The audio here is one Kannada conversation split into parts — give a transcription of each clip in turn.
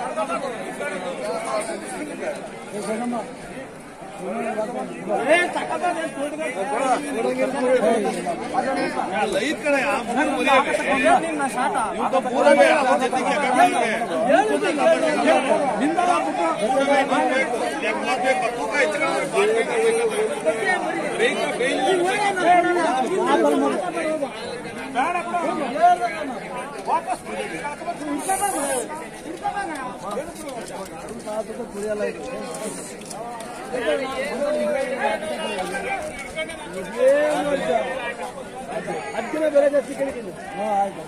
ಅದಕ್ಕಿಂತ ಬೆಲೆ ಜಾಸ್ತಿ ಕೇಳಿದ್ದೀನಿ ಹಾಂ ಆಯ್ತು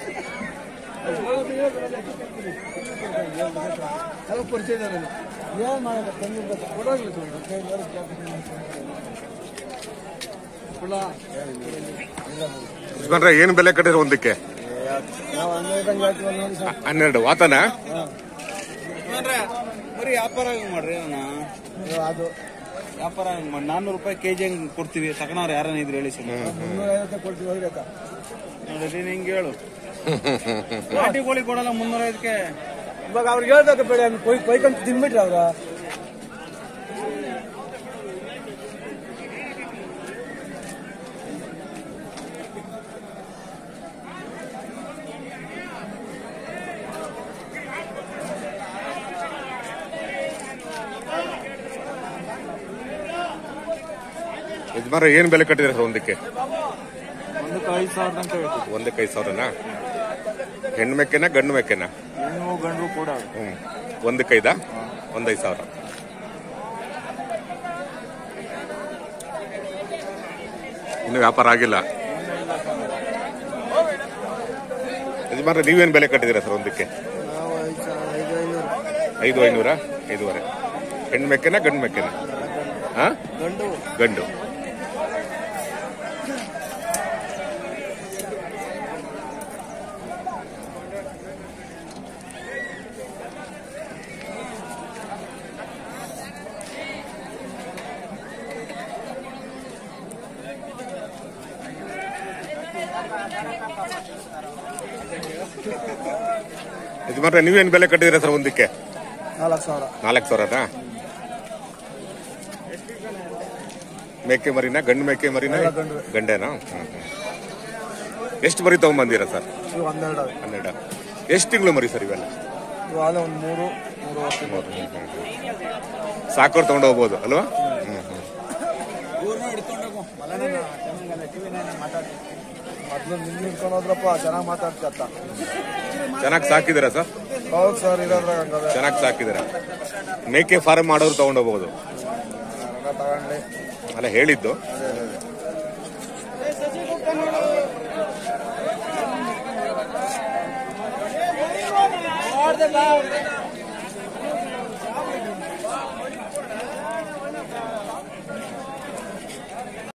ಎಲ್ಲ ಪರಿಚಯ ಇದ್ದಾರೆ ಏನು ಮಾಡೋದು ತಂಗಿರ್ಬೇಕು ಕೊಡೋಗ್ಲಿ ಯಜಮಾನ್ರೆ ಏನ್ ಬೆಲೆ ಕಟ್ಟಿರೋ ಒಂದಕ್ಕೆ ನಾವು ಹನ್ನೆರಡು ಹಾಕಿವ ನೋಡಿ ಸರ್ ಹನ್ನೆರಡು ವಾತನ ಬರೀ ವ್ಯಾಪಾರ ಹೆಂಗ್ ಮಾಡ್ರಿ ಅಣ್ಣ ಇದು ಅದು ವ್ಯಾಪಾರ ಹೆಂಗ್ ಮಾಡಿ ನಾನ್ನೂರು ರೂಪಾಯಿ ಕೆಜಿ ಹೆಂಗ್ ಕೊಡ್ತೀವಿ ತಗೊಳವ್ರು ಯಾರನ್ನ ಇದ್ರು ಹೇಳಿ ಸರ್ ಮುನ್ನೂರ ಐವತ್ತು ಕೊಡ್ತೀವಿ ಹೋಗ್ಬೇಕಾ ನೋಡಿ ನೀನ್ ಹಿಂಗ್ ಹೇಳು ನಾಟಿ ಕೋಳಿ ಕೊಡಲ್ಲ ಮುನ್ನೂರ ಐದಕ್ಕೆ ಇವಾಗ ಅವ್ರಿಗೆ ಹೇಳ್ಬೇಕು ಬೇಡ ಕೊಯ್ ಕೊಯ್ಕೊಂಡು ತಿನ್ಬಿಟ್ರಿ ಅವ್ರ ಯಜಮಾನ್ರೆ ಏನ್ ಬೆಲೆ ಕಟ್ಟಿದ್ರೆ ಸರ್ ಒಂದಕ್ಕೆ ಒಂದಕ್ಕೆ ಐದು ಸಾವಿರ ಅಂತ ಹೇಳ್ತೀವಿ ಒಂದಕ್ಕೆ ಐದು ಸಾವಿರನಾ ಹೆಣ್ಣು ಮೆಕ್ಕೆನಾ ಗಂಡು ಮೆಕ್ಕೆನಾ ಹೆಣ್ಣು ಗಂಡು ಕೂಡ ಹ್ಮ್ ಒಂದಕ್ಕೆ ಐದಾ ಒಂದೈದು ಸಾವಿರ ಇನ್ನು ವ್ಯಾಪಾರ ಆಗಿಲ್ಲ ಯಜಮಾನ್ರೆ ನೀವೇನ್ ಬೆಲೆ ಕಟ್ಟಿದ್ದೀರಾ ಸರ್ ಒಂದಕ್ಕೆ ನಾವು ಐದು ಸಾವಿರ ಐದು ಐನೂರು ಐದು ಐನೂರ ಐದೂವರೆ ಹೆಣ್ಣು ಮೆಕ್ಕೆನಾ ಗಂಡು ಮೆಕ್ಕೆನಾ ಹಾ ಗಂಡು ಗಂಡು ಯಜಮಾನ್ರೆ ನೀವೇನ್ ಬೆಲೆ ಕಟ್ಟಿದ್ದೀರಾ ಸರ್ ಒಂದಕ್ಕೆ ನಾಲ್ಕು ಸಾವಿರ ನಾಲ್ಕು ಸಾವಿರನಾ ಮೇಕೆ ಮರಿನಾ ಗಂಡು ಮೇಕೆ ಮರಿನಾ ಎಲ್ಲ ಗಂಡು. ಗಂಡೇನಾ ಹ್ಮ್, ಹ್ಮ್. ಎಷ್ಟು ಮರಿ ತಗೊಂಬಂದಿರಾ ಸರ್ ಇವು ಹನ್ನೆರಡು ಅವೆ. ಹನ್ನೆರಡು ಎಷ್ಟು ತಿಂಗಳು ಮರಿ ಸರ್ ಇವೆಲ್ಲ ಇವು ಅಲ್ಲೇ ಒಂದು ಮೂರು ಮೂರು ವರ್ಷ ಸಾಕೋರು ತಗೊಂಡು ಹೋಗ್ಬೋದು ಅಲ್ವಾ ಹ್ಮ್, ಹ್ಮ್. ಮೊದ್ಲು ನಿನ್ನ ಹಿಡ್ಕೊಂಡು ಹೋದ್ರಪ್ಪ ಚೆನ್ನಾಗಿ ಮಾತಾಡ್ತತ್ತ ಚೆನ್ನಾಗಿ ಸಾಕಿದ್ದೀರಾ ಸರ್ ಹೌದು ಸರ್ ಇರೋದ್ರಾಗ ಹಂಗವೆ ಚೆನ್ನಾಗಿ ಸಾಕಿದ್ದೀರಾ ಮೇಕೆ ಫಾರ್ಮ್ ಮಾಡೋರು ತಗೊಂಡು ಹೋಗ್ಬೋದು ರೊಕ್ಕ ತಗೊಂಡ್ಲಿ ಅಲ್ಲ ಹೇಳಿದ್ದು ಅದೇ ಅದೇ ಅದೇ ನೋಡ್ದೆ ಬಾ